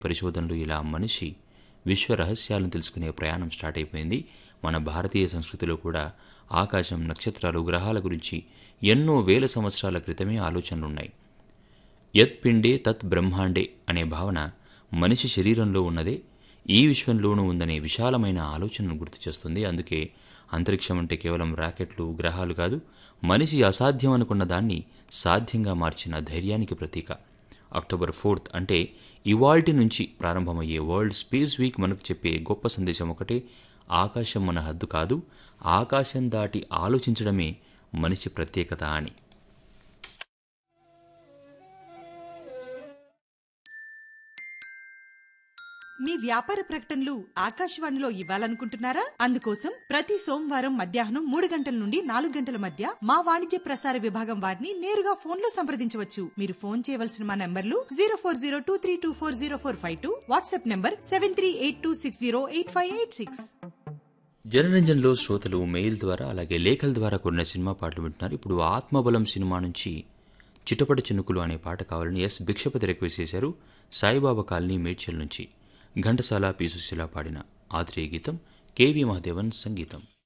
పరిశోధనలు ఇలా మనిషి విశ్వ రహస్యాలను తెలుసుకునే ప్రయాణం స్టార్ట్ అయిపోయింది మన భారతీయ సంస్కృతిలో కూడా ఆకాశం నక్షత్రాలు గ్రహాల గురించి ఎన్నో వేల సంవత్సరాల క్రితమే ఆలోచనలున్నాయి యత్ పిండే తత్ బ్రహ్మాండే అనే భావన మనిషి శరీరంలో ఉన్నదే ఈ విశ్వంలోనూ ఉందనే విశాలమైన ఆలోచనను గుర్తు చేస్తుంది అందుకే అంతరిక్షం అంటే కేవలం రాకెట్లు గ్రహాలు కాదు మనిషి అసాధ్యం అనుకున్న దాన్ని సాధ్యంగా మార్చిన ధైర్యానికి ప్రతీక అక్టోబర్ ఫోర్త్ అంటే ఇవాల్టి నుంచి ప్రారంభమయ్యే వరల్డ్ స్పేస్ వీక్ మనకు చెప్పే గొప్ప సందేశం ఒకటే ఆకాశం మన హద్దు కాదు ఆకాశం దాటి ఆలోచించడమే మనిషి ప్రత్యేకత అని మీ వ్యాపార ప్రకటనలు ఆకాశవాణిలో ఇవ్వాలనుకుంటున్నారా అందుకోసం ప్రతి సోమవారం మధ్యాహ్నం మూడు గంటల నుండి నాలుగు గంటల మధ్య మా వాణిజ్య ప్రసార విభాగం వారిని నేరుగా ఫోన్ లో సంప్రదించవచ్చు మీరు ఫోన్ చేయవలసిన మా నంబర్లు zero four zero two three two four zero four five two WhatsApp number seven three eight two six zero eight five eight six జనరంజన్లో శ్రోతలు మెయిల్ ద్వారా అలాగే లేఖల ద్వారా కొన్న సినిమా పాటలు వింటున్నారు ఇప్పుడు ఆత్మబలం సినిమా నుంచి చిటపట చినుకులు అనే పాట కావాలని ఎస్ భిక్షపతి రిక్వెస్ట్ చేశారు సాయిబాబా కాలనీ మేడ్చల్ నుంచి ఘంటసాల పి సుశీల పాడిన ఆత్రేయ గీతం కేవి మహాదేవన్ సంగీతం